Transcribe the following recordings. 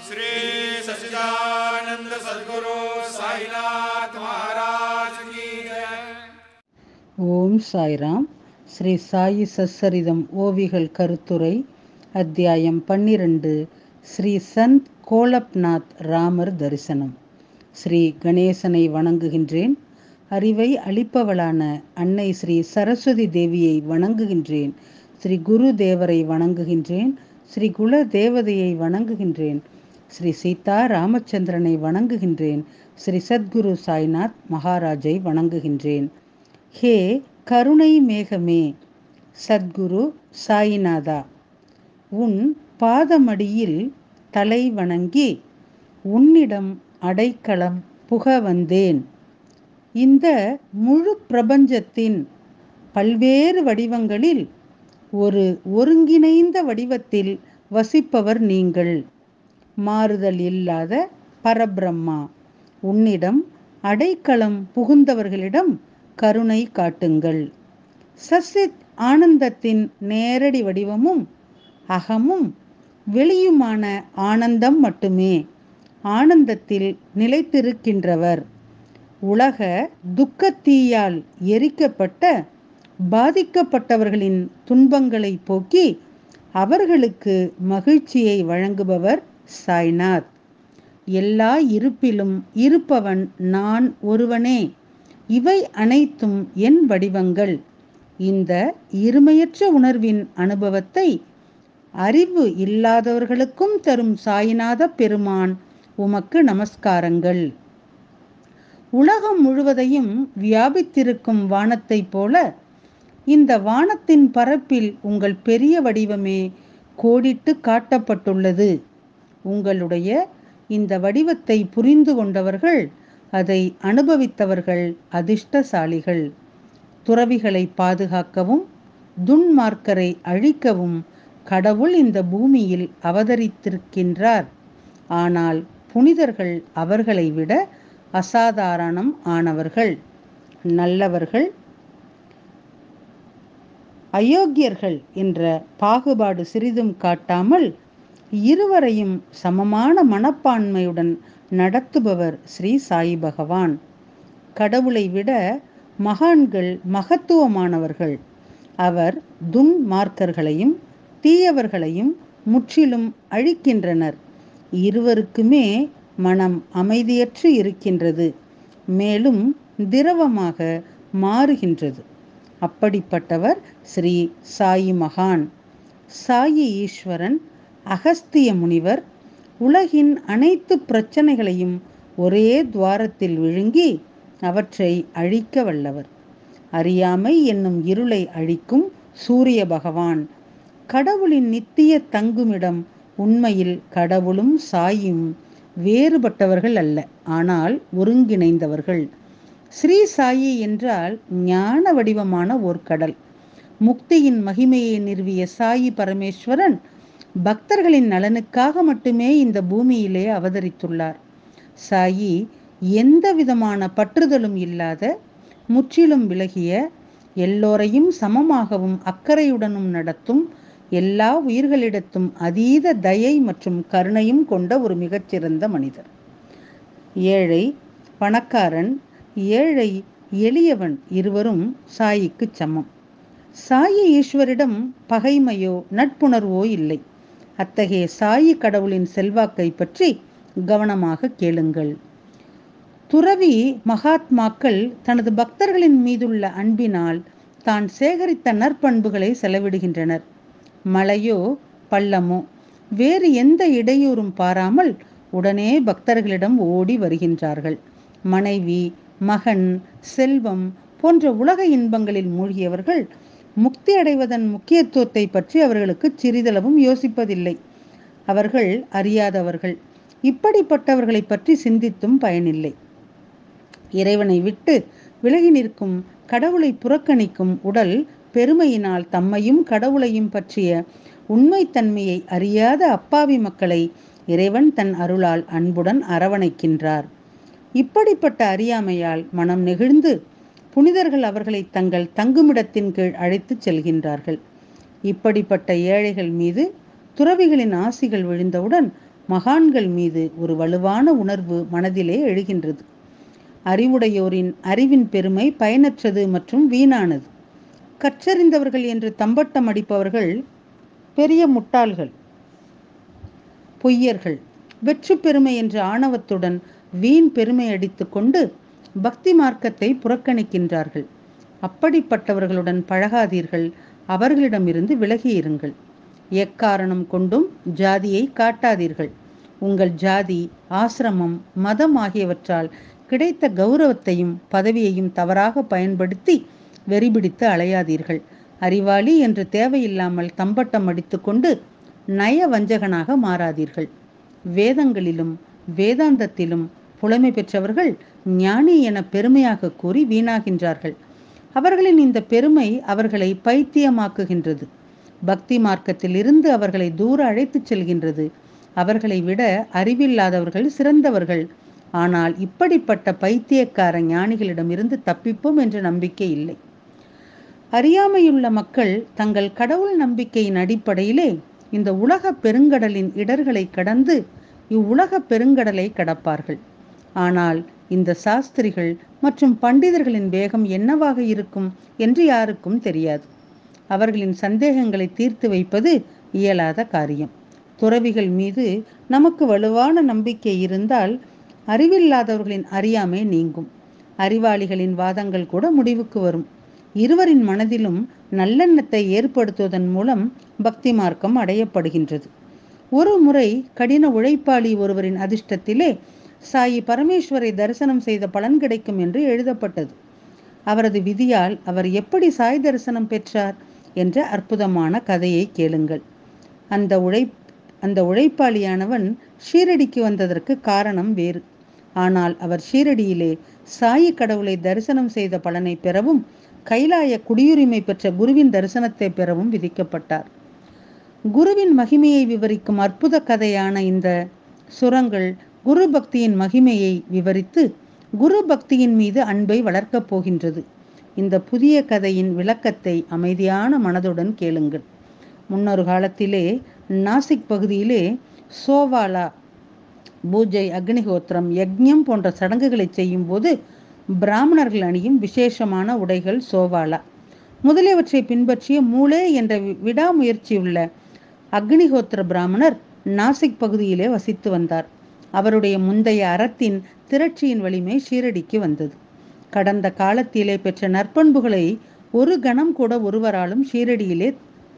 श्री सच्चिदानंद सदगुरु साईनाथ महाराज की जय ஓம் சாய்ராம் ஸ்ரீ சாயி சச்சரிதம் ஓவிகள் கருத்துரை அத்தியாயம் பன்னிரண்டு ஸ்ரீ சந்த் கோலப்நாத் ராமர் தரிசனம் ஸ்ரீ கணேசனை வணங்குகின்றேன் அறிவை அளிப்பவளான அன்னை ஸ்ரீ சரஸ்வதி தேவியை வணங்குகின்றேன் ஸ்ரீ குரு தேவரை வணங்குகின்றேன் ஸ்ரீ குல தேவதையை வணங்குகின்றேன் ஸ்ரீ சீதா ராமச்சந்திரனை வணங்குகின்றேன் ஸ்ரீ சத்குரு சாய்நாத் மகாராஜை வணங்குகின்றேன் ஹே கருணை மேகமே சத்குரு சாயிநாதா உன் பாதமடியில் தலை வணங்கி உன்னிடம் அடைக்கலம் புக வந்தேன் இந்த முழு பிரபஞ்சத்தின் பல்வேறு வடிவங்களில் ஒரு ஒருங்கிணைந்த வடிவத்தில் வசிப்பவர் நீங்கள் மாறுதல் இல்லாத பரபிரம்மா உன்னிடம் அடைக்கலம் புகுந்தவர்களிடம் கருணை காட்டுங்கள் சசித் ஆனந்தத்தின் நேரடி வடிவமும் அகமும் வெளியுமான ஆனந்தம் மட்டுமே ஆனந்தத்தில் நிலைத்திருக்கின்றவர் உலக துக்கத்தீயால் எரிக்கப்பட்ட பாதிக்கப்பட்டவர்களின் துன்பங்களை போக்கி அவர்களுக்கு மகிழ்ச்சியை வழங்குபவர் சாய்நாத் எல்லா இருப்பிலும் இருப்பவன் நான் ஒருவனே இவை அனைத்தும் என் வடிவங்கள் இந்த இருமையற்ற உணர்வின் அனுபவத்தை அறிவு இல்லாதவர்களுக்கும் தரும் சாய்நாத பெருமான் உமக்கு நமஸ்காரங்கள் உலகம் முழுவதையும் வியாபித்திருக்கும் வானத்தைப் போல இந்த வானத்தின் பரப்பில் உங்கள் பெரிய வடிவமே கோடிட்டு காட்டப்பட்டுள்ளது உங்களுடைய இந்த வடிவத்தை புரிந்து கொண்டவர்கள் அதை அனுபவித்தவர்கள் அதிர்ஷ்டசாலிகள் துறவிகளை பாதுகாக்கவும் துன்மார்க்கரை அழிக்கவும் கடவுள் இந்த பூமியில் அவதரித்திருக்கின்றார் ஆனால் புனிதர்கள் அவர்களை விட அசாதாரணம் ஆனவர்கள் நல்லவர்கள் அயோக்கியர்கள் என்ற பாகுபாடு சிறிதும் காட்டாமல் இருவரையும் சமமான மனப்பான்மையுடன் நடத்துபவர் ஸ்ரீ சாய் பகவான் கடவுளை விட மகான்கள் மகத்துவமானவர்கள் அவர் துன்மார்க்கர்களையும் தீயவர்களையும் முற்றிலும் அழிக்கின்றனர் இருவருக்குமே மனம் அமைதியற்று இருக்கின்றது மேலும் திரவமாக மாறுகின்றது அப்படிப்பட்டவர் ஸ்ரீ சாயி மகான் சாயி ஈஸ்வரன் அகஸ்திய முனிவர் உலகின் அனைத்து பிரச்சனைகளையும் ஒரே துவாரத்தில் விழுங்கி அவற்றை அழிக்க வல்லவர் அறியாமை என்னும் இருளை அழிக்கும் சூரிய பகவான் கடவுளின் நித்திய தங்குமிடம் உண்மையில் கடவுளும் சாயும் வேறுபட்டவர்கள் அல்ல ஆனால் ஒருங்கிணைந்தவர்கள் ஸ்ரீ சாயி என்றால் ஞான வடிவமான ஓர் கடல் முக்தியின் மகிமையை நிறுவிய சாயி பரமேஸ்வரன் பக்தர்களின் நலனுக்காக மட்டுமே இந்த பூமியிலே அவதரித்துள்ளார் சாயி எந்த விதமான பற்றுதலும் இல்லாத முற்றிலும் விலகிய எல்லோரையும் சமமாகவும் அக்கறையுடனும் நடத்தும் எல்லா உயிர்களிடத்தும் அதீத தயை மற்றும் கருணையும் கொண்ட ஒரு மிகச்சிறந்த மனிதர் ஏழை பணக்காரன் ஏழை எளியவன் இருவரும் சாயிக்கு சமம் சாயி ஈஸ்வரிடம் பகைமையோ நட்புணர்வோ இல்லை அத்தகைய சாயி கடவுளின் செல்வாக்கை பற்றி கவனமாக கேளுங்கள் துறவி மகாத்மாக்கள் தனது பக்தர்களின் மீதுள்ள அன்பினால் தான் சேகரித்த நற்பண்புகளை செலவிடுகின்றனர் மழையோ பள்ளமோ வேறு எந்த இடையூறும் பாராமல் உடனே பக்தர்களிடம் ஓடி வருகின்றார்கள் மனைவி மகன் செல்வம் போன்ற உலக இன்பங்களில் மூழ்கியவர்கள் முக்தி அடைவதன் முக்கியத்துவத்தை பற்றி அவர்களுக்கு சிறிதளவும் யோசிப்பதில்லை அவர்கள் அறியாதவர்கள் இப்படிப்பட்டவர்களை பற்றி சிந்தித்தும் பயனில்லை இறைவனை விட்டு விலகி நிற்கும் கடவுளை புறக்கணிக்கும் உடல் பெருமையினால் தம்மையும் கடவுளையும் பற்றிய உண்மைத்தன்மையை அறியாத அப்பாவி மக்களை இறைவன் தன் அருளால் அன்புடன் அரவணைக்கின்றார் இப்படிப்பட்ட அறியாமையால் மனம் நெகிழ்ந்து புனிதர்கள் அவர்களை தங்கள் தங்குமிடத்தின் கீழ் அழைத்துச் செல்கின்றார்கள் இப்படிப்பட்ட ஏழைகள் மீது துறவிகளின் ஆசிகள் விழுந்தவுடன் மகான்கள் மீது ஒரு வலுவான உணர்வு மனதிலே எழுகின்றது அறிவுடையோரின் அறிவின் பெருமை பயனற்றது மற்றும் வீணானது கற்றறிந்தவர்கள் என்று தம்பட்டம் அடிப்பவர்கள் பெரிய முட்டாள்கள் பொய்யர்கள் வெற்று பெருமை என்ற ஆணவத்துடன் வீண் பெருமை அடித்துக்கொண்டு பக்தி மார்க்கத்தை புறக்கணிக்கின்றார்கள் அப்படிப்பட்டவர்களுடன் பழகாதீர்கள் அவர்களிடமிருந்து விலகி இருங்கள் எக்காரணம் கொண்டும் ஜாதியை காட்டாதீர்கள் உங்கள் ஜாதி ஆசிரமம் மதம் ஆகியவற்றால் கிடைத்த கௌரவத்தையும் பதவியையும் தவறாக பயன்படுத்தி வெறிபிடித்து அலையாதீர்கள் அறிவாளி என்று தேவையில்லாமல் தம்பட்டம் அடித்துக்கொண்டு நய வஞ்சகனாக மாறாதீர்கள் வேதங்களிலும் வேதாந்தத்திலும் புலமை பெற்றவர்கள் ஞானி என பெருமையாக கூறி வீணாகின்றார்கள் அவர்களின் இந்த பெருமை அவர்களை பைத்தியமாக்குகின்றது பக்தி மார்க்கத்தில் இருந்து அவர்களை தூர அழைத்துச் செல்கின்றது அவர்களை விட அறிவில்லாதவர்கள் சிறந்தவர்கள் ஆனால் இப்படிப்பட்ட பைத்தியக்கார ஞானிகளிடமிருந்து தப்பிப்போம் என்ற நம்பிக்கை இல்லை அறியாமையுள்ள மக்கள் தங்கள் கடவுள் நம்பிக்கையின் அடிப்படையிலே இந்த உலக பெருங்கடலின் இடர்களை கடந்து இவ்வுலக பெருங்கடலை கடப்பார்கள் ஆனால் இந்த சாஸ்திரிகள் மற்றும் பண்டிதர்களின் வேகம் என்னவாக இருக்கும் என்று யாருக்கும் தெரியாது அவர்களின் சந்தேகங்களை தீர்த்து வைப்பது இயலாத காரியம் துறவிகள் மீது நமக்கு வலுவான நம்பிக்கை இருந்தால் அறிவில்லாதவர்களின் அறியாமை நீங்கும் அறிவாளிகளின் வாதங்கள் கூட முடிவுக்கு வரும் இருவரின் மனதிலும் நல்லெண்ணத்தை ஏற்படுத்துவதன் மூலம் பக்தி மார்க்கம் அடையப்படுகின்றது ஒரு முறை கடின உழைப்பாளி ஒருவரின் அதிர்ஷ்டத்திலே சாயி பரமேஸ்வரை தரிசனம் செய்த பலன் கிடைக்கும் என்று எழுதப்பட்டது அவரது விதியால் அவர் எப்படி சாய் தரிசனம் பெற்றார் என்ற அற்புதமான கதையை கேளுங்கள் அந்த உழை அந்த உழைப்பாளியானவன் ஷீரடிக்கு வந்ததற்கு காரணம் வேறு ஆனால் அவர் ஷீரடியிலே சாயி கடவுளை தரிசனம் செய்த பலனை பெறவும் கைலாய குடியுரிமை பெற்ற குருவின் தரிசனத்தை பெறவும் விதிக்கப்பட்டார் குருவின் மகிமையை விவரிக்கும் அற்புத கதையான இந்த சுரங்கள் குரு பக்தியின் மகிமையை விவரித்து குரு பக்தியின் மீது அன்பை வளர்க்கப் போகின்றது இந்த புதிய கதையின் விளக்கத்தை அமைதியான மனதுடன் கேளுங்கள் முன்னொரு காலத்திலே நாசிக் பகுதியிலே சோவாலா பூஜை அக்னிஹோத்திரம் யக்ஞம் போன்ற சடங்குகளை செய்யும் போது பிராமணர்கள் அணியும் விசேஷமான உடைகள் சோவாலா முதலியவற்றை பின்பற்றிய மூளே என்ற விடாமுயற்சியுள்ள அக்னிஹோத்திர பிராமணர் நாசிக் பகுதியிலே வசித்து வந்தார் அவருடைய முந்தைய அறத்தின் திரட்சியின் வலிமை ஷீரடிக்கு வந்தது கடந்த காலத்திலே பெற்ற நற்பண்புகளை ஒரு கணம் கூட ஒருவராலும் ஷீரடியிலே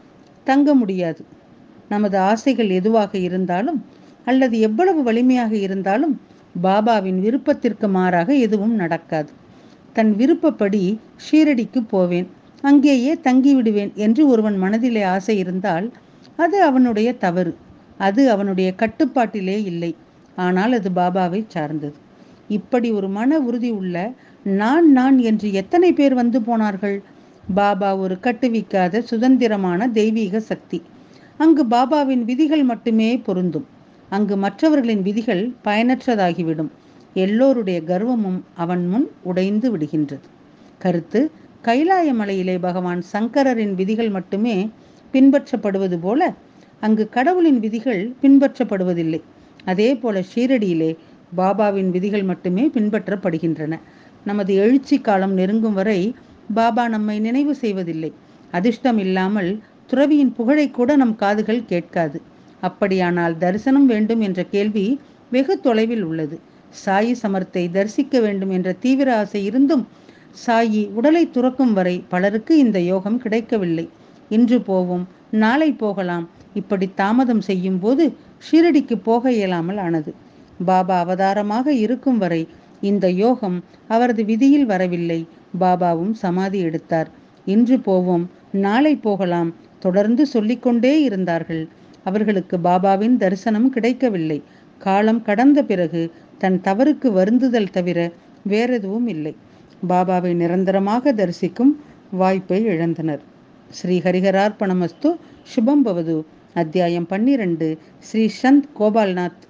தங்க முடியாது நமது ஆசைகள் எதுவாக இருந்தாலும் அல்லது எவ்வளவு வலிமையாக இருந்தாலும் பாபாவின் விருப்பத்திற்கு மாறாக எதுவும் நடக்காது தன் விருப்பப்படி ஷீரடிக்கு போவேன் அங்கேயே தங்கிவிடுவேன் என்று ஒருவன் மனதிலே ஆசை இருந்தால் அது அவனுடைய தவறு அது அவனுடைய கட்டுப்பாட்டிலே இல்லை ஆனால் அது பாபாவை சார்ந்தது இப்படி ஒரு மன உறுதி உள்ள நான் நான் என்று எத்தனை பேர் வந்து போனார்கள் பாபா ஒரு கட்டுவிக்காத சுதந்திரமான தெய்வீக சக்தி அங்கு பாபாவின் விதிகள் மட்டுமே பொருந்தும் அங்கு மற்றவர்களின் விதிகள் பயனற்றதாகிவிடும் எல்லோருடைய கர்வமும் அவன் முன் உடைந்து விடுகின்றது கருத்து கைலாய மலையிலே பகவான் சங்கரரின் விதிகள் மட்டுமே பின்பற்றப்படுவது போல அங்கு கடவுளின் விதிகள் பின்பற்றப்படுவதில்லை அதே போல ஷீரடியிலே பாபாவின் விதிகள் மட்டுமே பின்பற்றப்படுகின்றன நமது எழுச்சி காலம் நெருங்கும் வரை பாபா நம்மை நினைவு செய்வதில்லை அதிர்ஷ்டம் இல்லாமல் துறவியின் புகழை கூட நம் காதுகள் கேட்காது அப்படியானால் தரிசனம் வேண்டும் என்ற கேள்வி வெகு தொலைவில் உள்ளது சாயி சமர்த்தை தரிசிக்க வேண்டும் என்ற தீவிர ஆசை இருந்தும் சாயி உடலை துறக்கும் வரை பலருக்கு இந்த யோகம் கிடைக்கவில்லை இன்று போவோம் நாளை போகலாம் இப்படி தாமதம் செய்யும் போது ஷீரடிக்கு போக இயலாமல் ஆனது பாபா அவதாரமாக இருக்கும் வரை இந்த யோகம் அவரது விதியில் வரவில்லை பாபாவும் சமாதி எடுத்தார் இன்று போவோம் நாளை போகலாம் தொடர்ந்து சொல்லிக்கொண்டே இருந்தார்கள் அவர்களுக்கு பாபாவின் தரிசனம் கிடைக்கவில்லை காலம் கடந்த பிறகு தன் தவறுக்கு வருந்துதல் தவிர வேறெதுவும் இல்லை பாபாவை நிரந்தரமாக தரிசிக்கும் வாய்ப்பை இழந்தனர் ஸ்ரீ ஹரிஹரார்ப்பணமஸ்து சுபம் பவது அத்தியாயம் பன்னிரண்டு ஸ்ரீ சந்த் கோபால்நாத்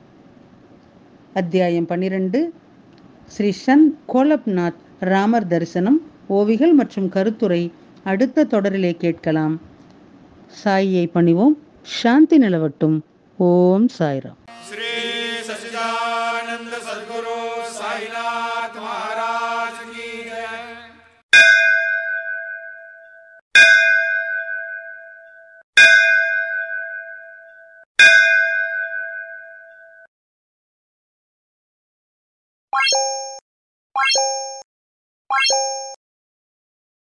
அத்தியாயம் பன்னிரண்டு ஸ்ரீ சந்த் கோலப்நாத் ராமர் தரிசனம் ஓவிகள் மற்றும் கருத்துரை அடுத்த தொடரிலே கேட்கலாம் சாயியை பணிவோம் சாந்தி நிலவட்டும் ஓம் சாய்ராம் सच्चिदानंद सदगुरु साईनाथ महाराज की जय